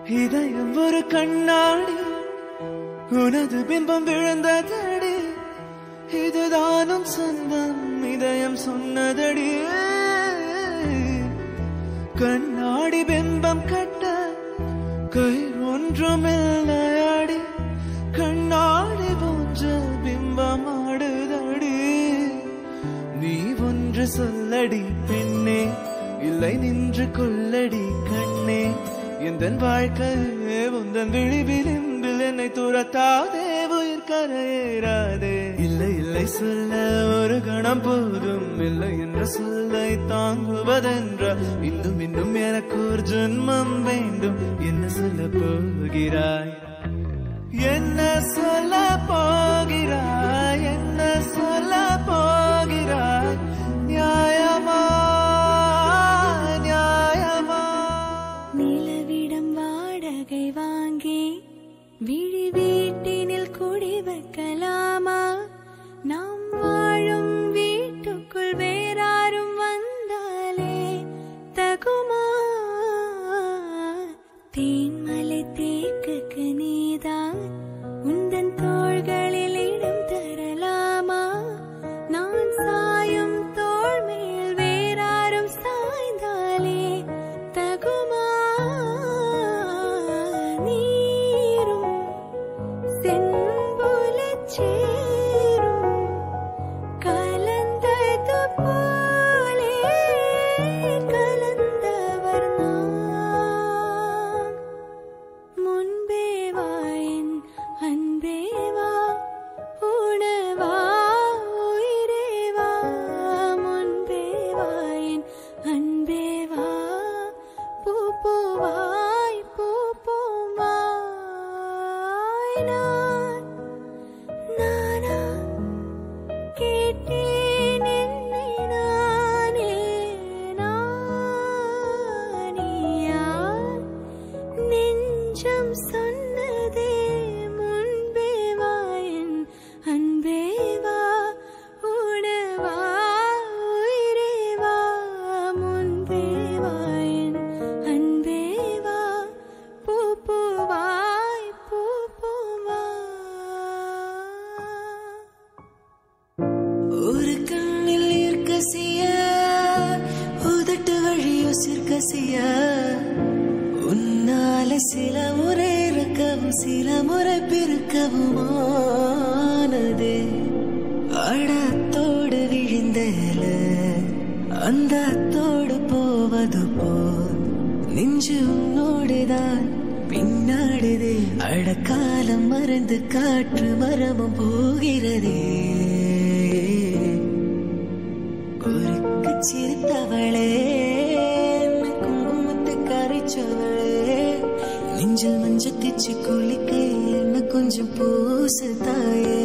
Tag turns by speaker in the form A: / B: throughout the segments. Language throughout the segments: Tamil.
A: இதயம் ஒரு கண்ணாடி உனது பிம்பம் விழுந்ததடி இதுதானும் சொந்தம் இதயம் சொன்னதடி கண்ணாடி பிம்பம் கட்ட கை ஒன்றுமில்லையாடி கண்ணாடி போன்ற பிம்பம் ஆடுதடி நீ ஒன்று சொல்லடி பெண்ணே இல்லை நின்று கொள்ளடி கண்ணே எந்த வாழ்க்கையே உந்தன் விழி விளிம்பில் என்னை துரத்தாதே உயிர் கரையேறாதே இல்லை இல்லை சொல்ல ஒரு கணம் போதும் இல்லை என்ற சொல்லை தாங்குவதென்ற இன்னும் இன்னும் எனக்கு ஒரு ஜென்மம் வேண்டும் என்ன சொல்ல போகிறாய் என்ன சொல்ல போகிறாய் என்ன சொல்ல போகிறாய் நியாயமா நியாயமா
B: நிலவிடம் வாடகை வாங்கி விழி வீட்டினில் குடி வைக்கலாமா நாம் வாழும் வீட்டுக்குள் வேறாரும் வந்தாலே தகுமா தேன்மலை தேக்குக்கு நீதான் உந்தன் தோள்களில் இடம் தரலாமா நான் சாயும் தோள் மேல் வேறாரும் சாய்ந்தாலே தகுமா நீரும் செம்புலச் சேரும் கலந்தது போலே கலந்தவர் நாம் முன்பே வா என் அன்பே வா உணவா உயிரே வா முன்பே வா என் அன்பே வா பூ பூவாய் பூ பூவாய் நான் நானா கேட்டேன் என்னை நானே நானியா நெஞ்சம் சொன்னதே முன்பே வா என் அன்பே வா உணவா உயிரே வா முன்பே வா என் அன்பே வா பூ பூவாய் பூ பூவா
C: ஒரு கண்ணில் ஈர்க்கசிய உதட்டு வழி யோசிற்கசிய உன்னால சில முறை இறக்கவும் சில முறை பிறக்கவும் ஆனது அடத்தோடு விழுந்தல அந்த அத்தோடு போவது போல் நெஞ்சு உன்னோடுதான் பின்னாடுதே அடக்காலம் மறந்து காற்று மரமும் போகிறதே குறுக்கு சிரித்தவளே என்னை குங்குமத்தை கரைச்சவளே நெஞ்சில் மஞ்சள் தேச்சு குளிக்க என்ன கொஞ்சம் பூசு தாயே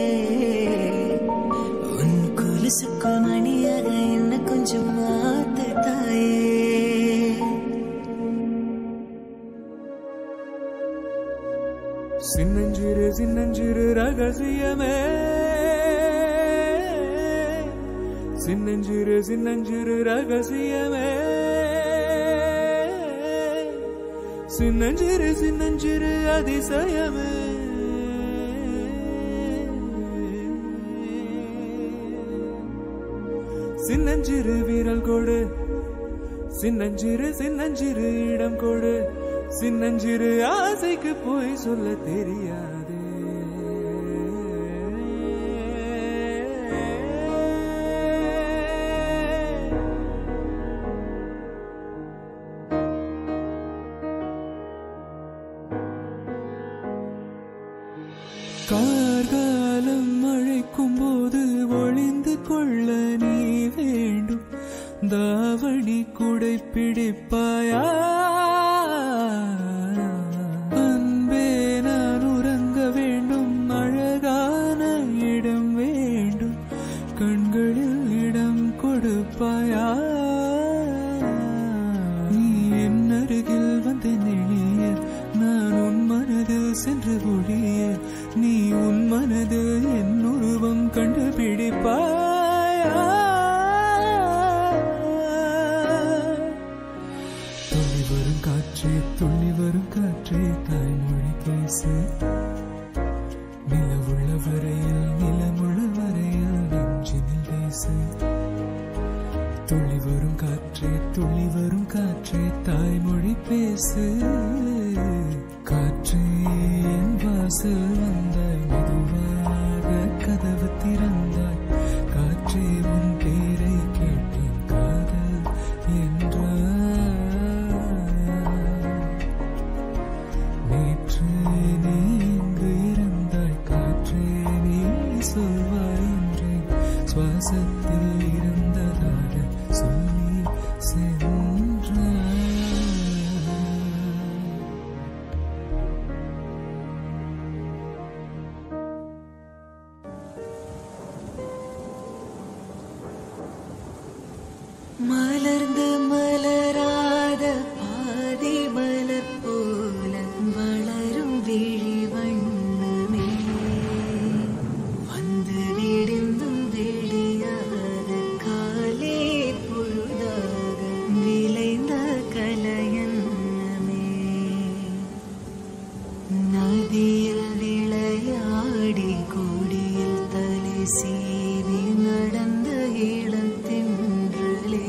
C: உன் கொலுசுக்குள் மணியாக என்ன கொஞ்சம் மாத்து தாயே
A: சின்னஞ்சிறு சின்னஞ்சிறு ரகசியமே சின்னஞ்சிறு சின்னஞ்சிறு ரகசியமே சின்னஞ்சிறு சின்னஞ்சிறு அதிசயமே சின்னஞ்சிறு வீரல் கொடு சின்னஞ்சிறு சின்னஞ்சிறு இடம் கொடு சின்னஞ்சிறு ஆசைக்கு போய் சொல்ல தெரியாது கார்காலம் அழைக்கும் போது ஒளிந்து கொள்ள நீ வேண்டும் தாவணி குடை பிடிப்பாயா அன்பே நான் உறங்க வேண்டும் அழகான இடம் வேண்டும் கண்களில் இடம் கொடுப்பாயா நீ என் அருகில் வந்து நெளிய நான் உன் மனதில் சென்று ஒழிய நீ உன் மனது என் உருவம் கண்டுபிடிப்பாயா துள்ளி வரும் காற்றே துள்ளி துள்ளி வரும் காற்றே தாய்மொழி பேசு நிலவுள்ள வரையில் நிலமுள்ள வரையில் நெஞ்சினில் பேசு துள்ளி வரும் காற்றே துள்ளி வரும் காற்றே தாய்மொழி பேசு காற்றே என் வாசல் வந்தாய் மெதுவாக கதவு திறந்தாய் காற்றே உன் பேரை கேட்டேன் காதல் என்றாய் நேற்று நீ இங்கு இருந்தாய் காற்றே நீ சொல்வாய் என்றேன் சுவாசத்தில் இருந்ததாக சொல்லி சென்றாய்
C: மலர்ந்து மலராத பாதி மலர் போல வளரும் விழி வண்ணமே வந்து விடிந்தும் விடியாத காலே பொழுதாக விளைந்த கலையன்னமே நதியில் விளையாடி கொடியில் தலை சீவி நடந்த இளத்தென்றலே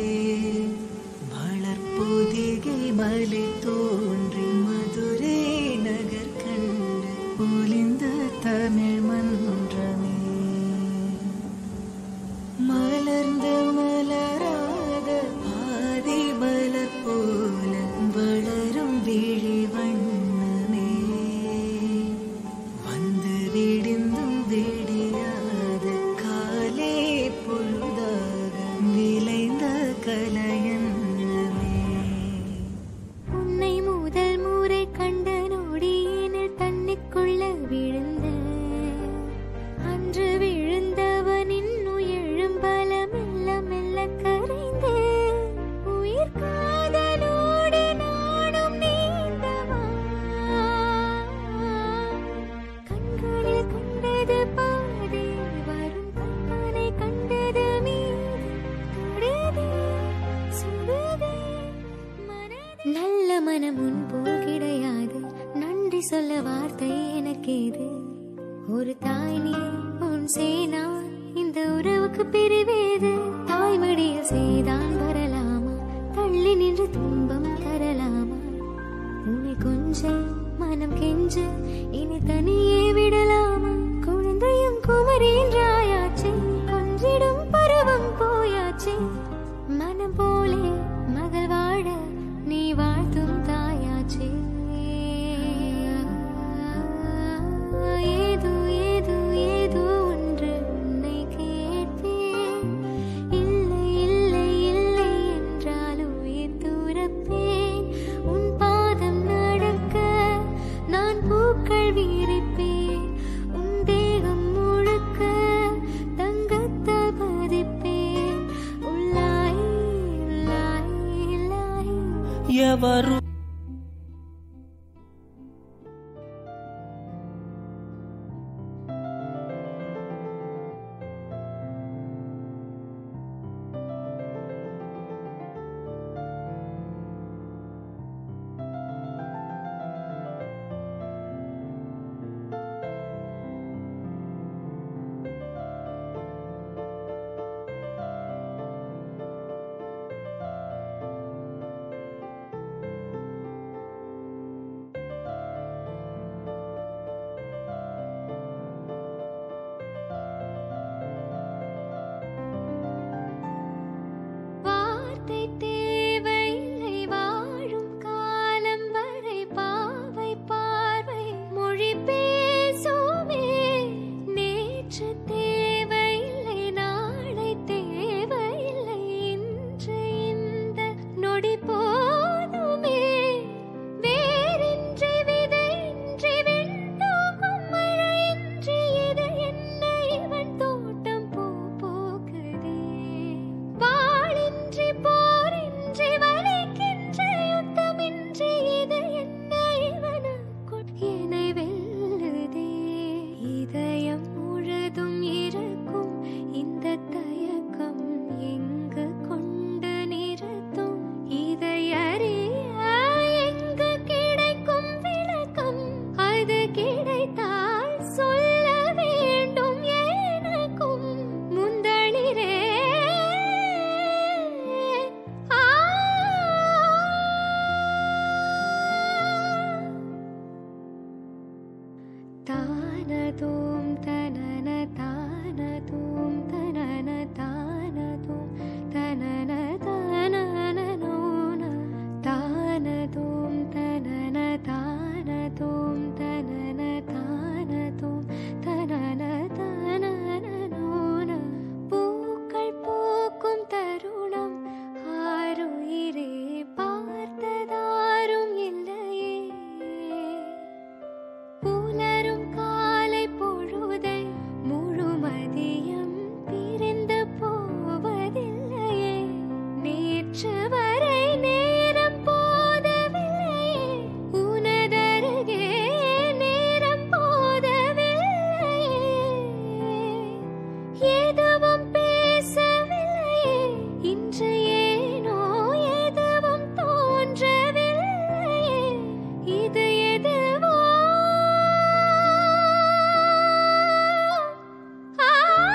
C: வளர்ப்பொதிகை மலை தோன்றி மதுரை நகர் கண்டு பொலிந்த தமிழ் மன்றமே மலர்ந்து மலராத பாதி மலர் போல வளரும் விழி வண்ணமே வந்து விடிந்தும் விடியாத காலே பொழுதாக விளைந்த கலையன்னமே
B: உன்னை முதல் முறை கண்ட நொடியினில் தன்னைக்குள்ள விழுந்த அன்று விழுந்தவனின் உயிரும் பல மெல்ல மெல்ல கரைந்த உயிர் காதலோடு நானும் நீந்தவா கண்களில் கண்டது பாதி வரும் கண்மனை கண்டது மீது தொடுதே சுடுதே மனதை நல்ல மனம் உன் போல் கிடையாது நன்றி சொல்ல வார்த்தை எனக்கேது ஒரு தாய் நீ உன் சேனா இந்த உறவுக்கு பிரிவேது தாய்மடியில் செய்தான் வரலாமா தள்ளி நின்று துன்பம் தரலாமா உன்னை கொஞ்ச மனம் கெஞ்ச இனி தனியே விடலாமா குழந்தையும் குமரின்றாயாச்சே கொஞ்சிடும் பருவம் போயாச்சே மனம் போலே மகள் வாழ நீ வாழ்த்தும் தாயாச்சே ஏதோ ஏதோ ஏதோ ஒன்று உன்னை கேட்பேன் இல்லை இல்லை இல்லை என்றால் உயிர் துறப்பேன் உன் பாதம் நடக்க நான் பூக்கள் வீரிப்பேன் தானதோம் தனன தானதோம் தனன தானதோம் தனன தானனனோன தானதோம் தனன தானதோம் தனன தானதோம் தனன தானனனோன பூக்கள் பூக்கும் தருணம் ஆருயிரே பார்த்ததாரும் இல்லையே புலரும் காலை பொழுதை முழுமதியம் பிரிந்து போவதில்லையே நேற்று வரை நேரம் போதவில்லையே உனதருகே நேரம் போதவில்லையே எதுவும் பேசவில்லையே இன்று ஏனோ எதுவும் தோன்றவில்லையே இது எதுவோ ஆ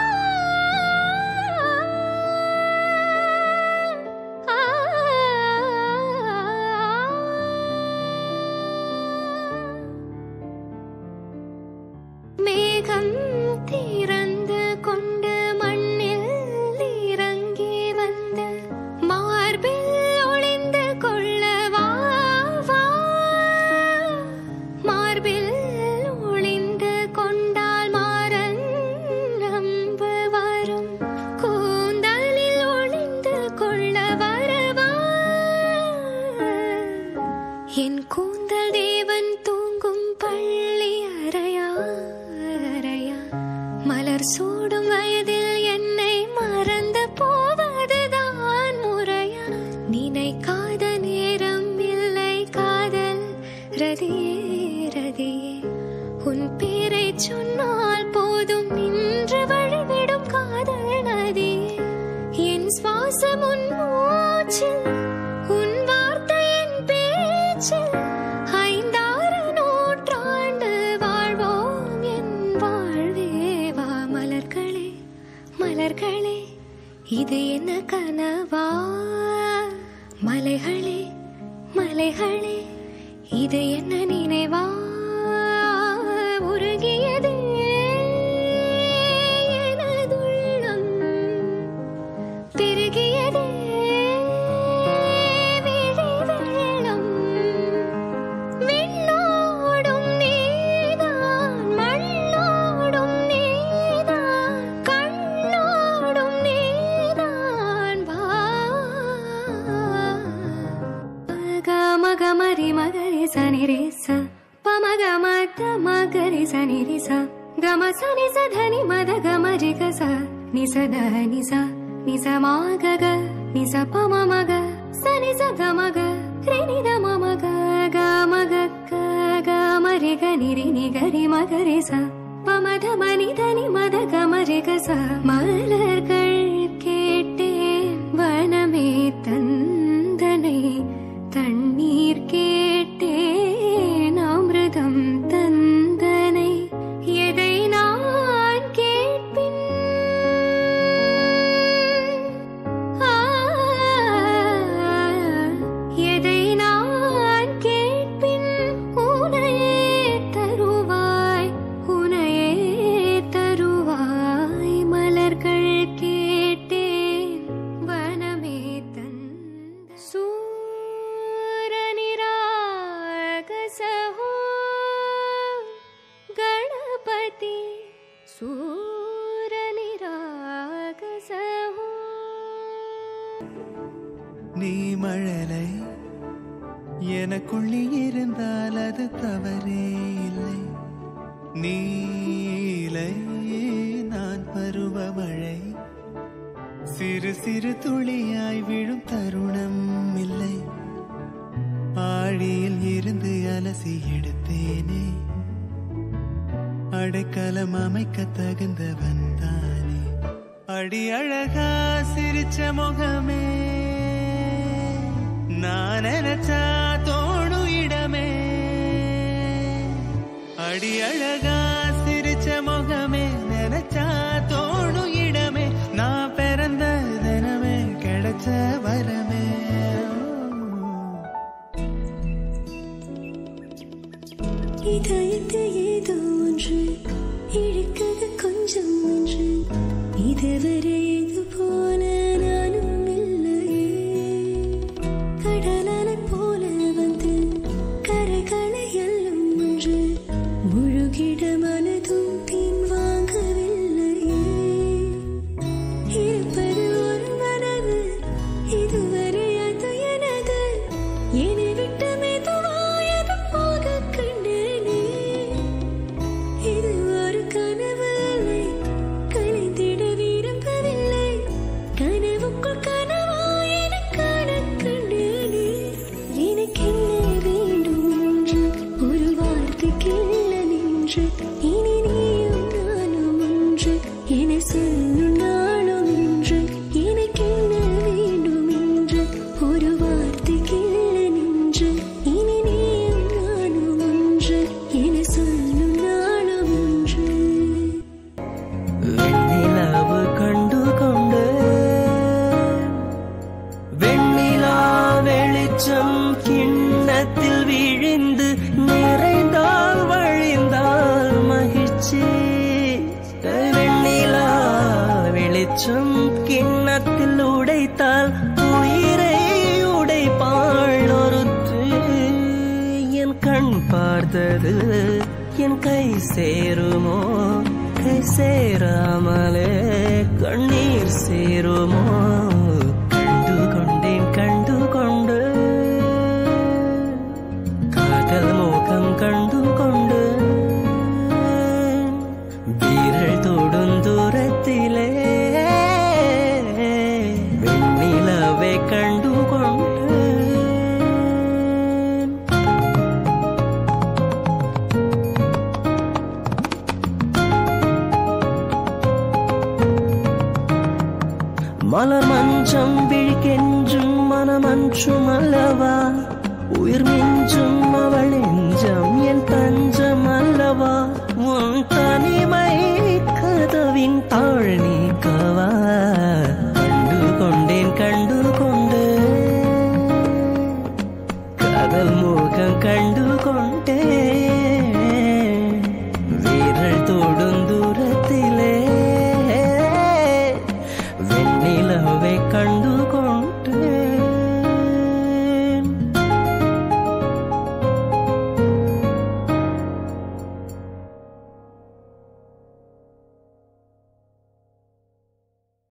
B: மேகம் திறந்து கொண்டு மண்ணில் இறங்கி வந்து மார்பில் ஒளிந்து கொள்ள வா வா மார்பில் ஒளிந்து கொண்டால் மாறன் நம்பு வரும் கூந்தலில் ஒளிந்து கொள்ள வரவா என் கூந்தல் தேவன் தூங்கும் பள்ளி அறையா அறையா மலர் சூடும் வயதில் என்னை மறந்து போவதுதான் முறையா நினைக்காத நேரம் இல்லை காதல் ரதியே ரதியே உன் பேரை சொன்னால் போதும் நின்று வழிவிடும் காதல் நதியே என் சுவாசம் உன் மூச்சில் உன் வார்த்தை என் பேச்சில் ஐந்தாறு நூற்றாண்டு வாழ்வோம் என் வாழ்வே வா மலர்களே மலர்களே இது என்ன கனவா மலைகளே மலைகளே இது என்ன நினைவா உருகியதே எனதுள்ளம் பெருகியதே விழி வெள்ளம் விண்ணோடும் நீதான் மண்ணோடும் நீதான் கண்ணோடும் நீதான் வா மக மரி மகரி சனி ரே ச பமக மத மகரி சனி ரி ச கம சனி ச தனி மத கம ரி க ச நி ச த நி ச நி ச மா க க நி ச ப ம ம க ச நி ச க ம க ரி நி த ம ம க க ம க க க ம ரி க நி ரி நி க ரி ம க ரி ச ப ம த ம நி த நி ம த க ம ரி க ச மலர்கள் கேட்டேன் வனமே தந்தனை தண்ணீர் கேட்டேன் அமிர்தம் தந்தனை எதை நான் கேட்பின் ஆ, எதை நான் கேட்பின் உனையே தருவாய் உனையே தருவாய் மலர்கள் கேட்டேன் வனமே தந்த சூரனிராகசஹோ கணபதி சூரனிராகசஹோ
A: நீ மழலை எனக்குள்ளே இருந்தால் அது தவறே இல்லை நீலை நான் பருவமழை சிறு சிறு துளியாய் விழும் தருணம் இல்லை ஆழியில் இருந்து அலசி எடுத்தேனே அடைக்கலம் அமைக்க தகுந்தவன் தானே அடி அழகா சிரிச்ச முகமே நான் நினைச்சா தோணும் இடமே அடி அழகா சிரிச்ச முகமே நினைச்சா தோணும் இடமே நான் பிறந்த தினமே கிடைச்ச வரமே
B: இதயத்து ஏதோ ஒன்று இழுக்குது கொஞ்சம் ஒன்று இதுவரை இது போல நானும் இல்லையே கடலலை போல வந்து கரைகளை எல்லும் ஒன்று முழுகிட மனதும் பின் வாங்கவில்லையே இருப்பது ஒரு மனது இதுவரை அது எனது என்னை விட்டு மெதுவாயது போக கண்டேனே இது ஒரு கனவு அல்லை கலைந்திட விரும்பவில்லை கனவுக்குள் கனவாய் எனக் காணக் கண்டேனே எனக்கென்ன வேண்டும் என்று ஒரு வார்த்தைக்கில்ல நின்று இனி நீயும் நானும் ஒன்று என சொல்லும் நாளும் இன்று எனக்கென்ன வேண்டும் என்று ஒரு வார்த்தைக்கில்ல நின்று இனி நீயும் நானும் ஒன்று என சொல்லும் நாளும் ஒன்று
C: வெண்ணிலவு கண்டு கொண்டு வெண்ணிலா வெளிச்சம் கிண்ணத்தில் விழிந்து நிறைந்தால் வழிந்தால் மகிழ்ச்சி வெண்ணிலா வெளிச்சம் கிண்ணத்தில் உடைத்தால் உயிரை உடைப்பாள் ஒருத்து என் கண் பார்த்தது என் கை சேருமோ கை சேராமலே கண்ணீர் சேருமோ கண்டு கொண்டேன் கண்டு கொண்டு காதல் மோகம் கண்டு கொண்டு வீரல் தொடும் தூரத்திலே வெண்ணிலவை கண்டு கொண்டு மலர் மஞ்சம் விழிக்கென்றும் மனமன்றும் அல்லவா உயிர் மின்